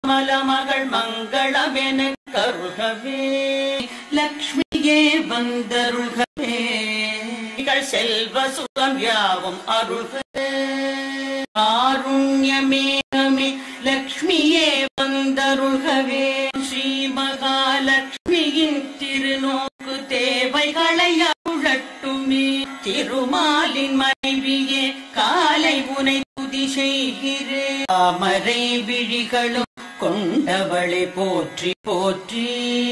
மலமகள் மங்களமென கருகவே லக்ஷ்மியே வந்தருள்கவே இகழ் செல்வ சுகம் யாவும் அருள்கவே காருண்யமேகமே லக்ஷ்மியே வந்தருள்கவே ஸ்ரீ மகாலட்சுமியின் திருநோக்கு தேவைகளை அருளட்டுமே திருமாலின் மனைவியே காலை உனை துதி செய்கிறேன் தாமரை விழிகளும் கொண்டவளை போற்றி போற்றி